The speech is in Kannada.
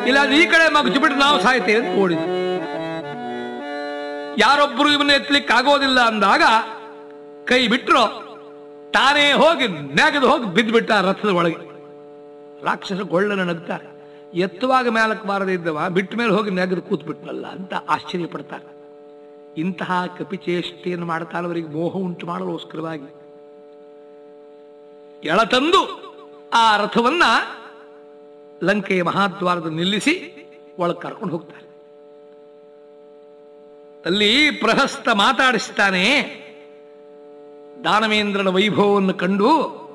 ಇಲ್ಲ ಈ ಕಡೆ ಮಗ್ಚು ಬಿಟ್ಟು ನಾವು ಸಾಯ್ತೇವೆ ಅಂತ ಓಡಿದ ಯಾರೊಬ್ರು ಇವನ್ನ ಎತ್ತಲಿಕ್ಕೆ ಆಗೋದಿಲ್ಲ ಅಂದಾಗ ಕೈ ಬಿಟ್ರು ತಾನೇ ಹೋಗಿ ನೆಗೆದು ಹೋಗಿ ಬಿದ್ದುಬಿಟ್ಟ ಆ ರಥದ ಒಳಗೆ ರಾಕ್ಷಸ ಗೊಳ್ಳನ ನಗ್ತಾರೆ ಎತ್ತುವಾಗ ಮೇಲಕ್ಕೆ ಬಾರದೇ ಇದ್ದವ ಬಿಟ್ಟ ಮೇಲೆ ಹೋಗಿ ನೆಗೆದು ಕೂತ್ಬಿಟ್ನಲ್ಲ ಅಂತ ಆಶ್ಚರ್ಯ ಪಡ್ತಾರೆ ಇಂತಹ ಕಪಿಚೇಷ್ಟೆಯನ್ನು ಮಾಡ್ತಾನೆ ಅವರಿಗೆ ಮೋಹ ಉಂಟು ಮಾಡಲೋಸ್ಕರವಾಗಿ ಎಳತಂದು ಆ ರಥವನ್ನ ಲಂಕೆಯ ಮಹಾದ್ವಾರದ ನಿಲ್ಲಿಸಿ ಒಳಗೆ ಕರ್ಕೊಂಡು ಹೋಗ್ತಾರೆ ಅಲ್ಲಿ ಪ್ರಹಸ್ತ ಮಾತಾಡಿಸ್ತಾನೆ ದಾನವೇಂದ್ರನ ವೈಭವವನ್ನು ಕಂಡು